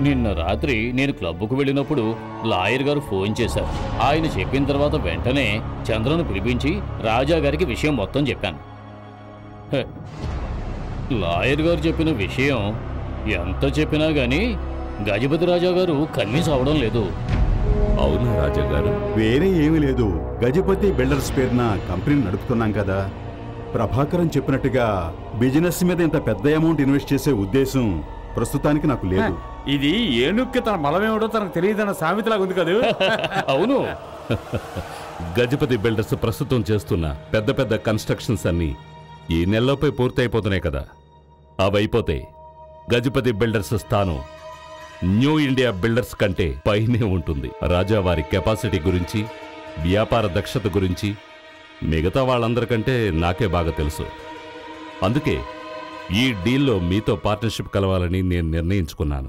నిన్న రాత్రి నేను క్లబ్కు వెళ్ళినప్పుడు లాయర్ గారు ఫోన్ చేశారు ఆయన చెప్పిన తర్వాత వెంటనే చంద్రను పిలిపించి రాజా గారికి విషయం మొత్తం చెప్పాను హ, లాయర్ గారు చెప్పిన విషయం ఎంత చెప్పినా గానీ గజపతి రాజా గారు కన్విన్స్ అవడం లేదు అవునా రాజా గారు వేరే ఏమీ లేదు గజపతి బిల్డర్స్ పేరున కంపెనీ నడుపుతున్నాం కదా ప్రభాకరం చెప్పినట్టుగా బిజినెస్ మీద ఇంత పెద్ద అమౌంట్ ఇన్వెస్ట్ చేసే ఉద్దేశం ప్రస్తుతానికి నాకు లేదు ఇది ఏనుక్కి తన మలమేమిటో తనకు తెలియదన్న సామెతలాగా ఉంది కదా అవును గజపతి బిల్డర్స్ ప్రస్తుతం చేస్తున్న పెద్ద పెద్ద కన్స్ట్రక్షన్స్ అన్ని ఈ నెలలోపై పూర్తయిపోతున్నాయి కదా అవైపోతే గజపతి బిల్డర్స్ స్థానం న్యూ ఇండియా బిల్డర్స్ కంటే పైనే ఉంటుంది రాజా వారి కెపాసిటీ గురించి వ్యాపార దక్షత గురించి మిగతా వాళ్ళందరికంటే నాకే బాగా తెలుసు అందుకే ఈ డీల్లో మీతో పార్ట్నర్షిప్ కలవాలని నేను నిర్ణయించుకున్నాను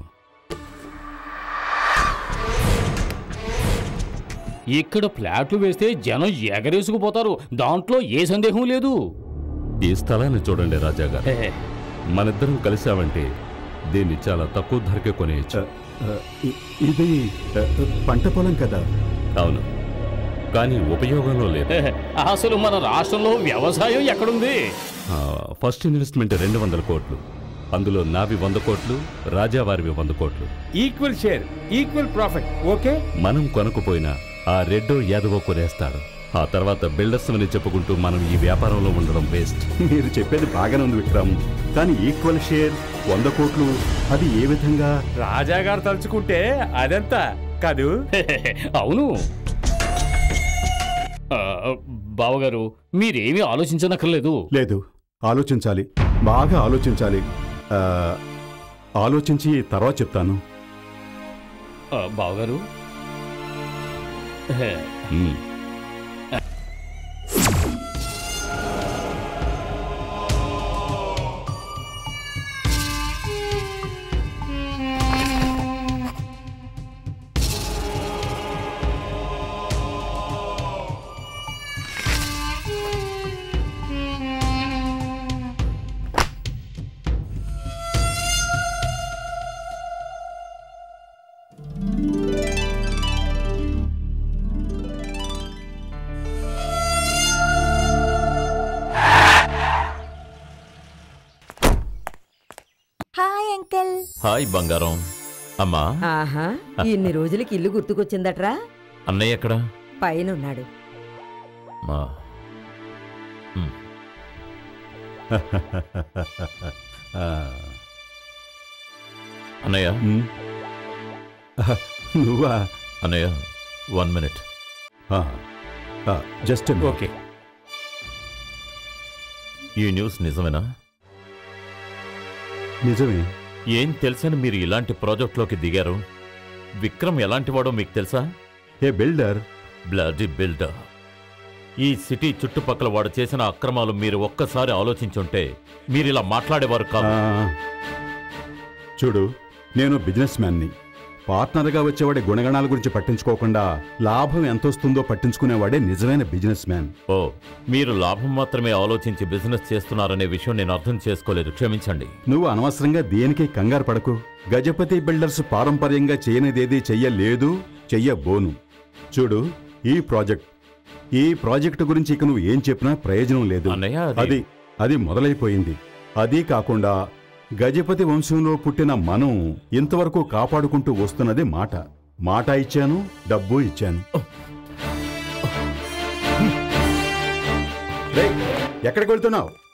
ఇక్కడ ఫ్లాట్లు వేస్తే జనం ఎగరేసుకుపోతారు దాంట్లో ఏ సందేహం లేదు ఈ స్థలాన్ని చూడండి రాజా గారు హే, మనిద్దరం కలిసామంటే దీన్ని చాలా తక్కువ ధరకే కొనేయచ్చు ఆ, ఇ- ఇది ఆ, పంట పొలం కదా అవును కానీ ఉపయోగంలో లేదు హే, అసలు మన రాష్ట్రంలో వ్యవసాయం ఎక్కడుంది ఆ, ఫస్ట్ ఇన్వెస్ట్మెంట్ రెండు వందల కోట్లు అందులో నావి వంద కోట్లు రాజావారివి వంద కోట్లు equal share equal profit okay మనం కొనకపోయినా ఆ రెడ్డో యాదవో కొనేస్తాడు ఆ తర్వాత బిల్డర్స్ అని చెప్పుకుంటూ మనం ఈ వ్యాపారంలో ఉండడం వేస్ట్ మీరు చెప్పేది బాగానే ఉంది విక్రమ్ కానీ ఈక్వల్ షేర్ వంద కోట్లు అది ఏ విధంగా రాజా గారు తలుచుకుంటే అదంతా కాదు హే, అవును ఆ, బావగారు మీరేమీ ఆలోచించనక్కర్లేదు లేదు ఆలోచించాలి బాగా ఆలోచించాలి ఆ, ఆలోచించి తర్వాత చెప్తాను ఆ, బావగారు హే, మ్మ్. హాయ్ అంకల్ హాయ్ బంగారం అమ్మా ఆహా ఇన్ని రోజులకి ఇల్లు గుర్తుకొచ్చిందట్రా అన్నయ్య ఎక్కడ పైన ఉన్నాడు మా ఆ, అన్నయ్య ఉమ్. ఆ, నువ్వా అన్నయ్య వన్ మినిట్ జస్ట్ ఓకే ఈ న్యూస్ నిజమేనా నిజమే ఏం తెలుసని మీరు ఇలాంటి ప్రాజెక్ట్లోకి దిగారు విక్రమ్ ఎలాంటివాడో మీకు తెలుసా ఏ బిల్డర్ బ్లడీ బిల్డర్ ఈ సిటీ చుట్టుపక్కల వాడు చేసిన అక్రమాలు మీరు ఒక్కసారి ఆలోచించుంటే మీరు ఇలా మాట్లాడేవారు ఆ, కాదు చూడు నేను బిజినెస్ మ్యాన్ని పార్ట్నర్గా వచ్చేవాడి గుణగణాల గురించి పట్టించుకోకుండా లాభం ఎంత వస్తుందో పట్టించుకునేవాడే నిజమైన బిజినెస్ మ్యాన్ ఓ మీరు లాభం మాత్రమే ఆలోచించి బిజినెస్ చేస్తున్నారనే విషయం నేను అర్థం చేసుకోలేదు క్షమించండి నువ్వు అనవసరంగా దేనికి కంగారు పడకు గజపతి బిల్డర్స్ పారంపర్యంగా చేయనిదేది చెయ్యలేదు చెయ్యబోను చూడు ఈ ప్రాజెక్ట్ ఈ ప్రాజెక్ట్ గురించి ఇక నువ్వు ఏం చెప్పినా ప్రయోజనం లేదు అన్నయ్య, అది- అది అది మొదలైపోయింది అదీ కాకుండా గజపతి వంశంలో పుట్టిన మనం ఇంతవరకు కాపాడుకుంటూ వస్తున్నది మాట మాట ఇచ్చాను డబ్బు ఇచ్చాను రేయ్, ఎక్కడికి వెళ్తున్నావు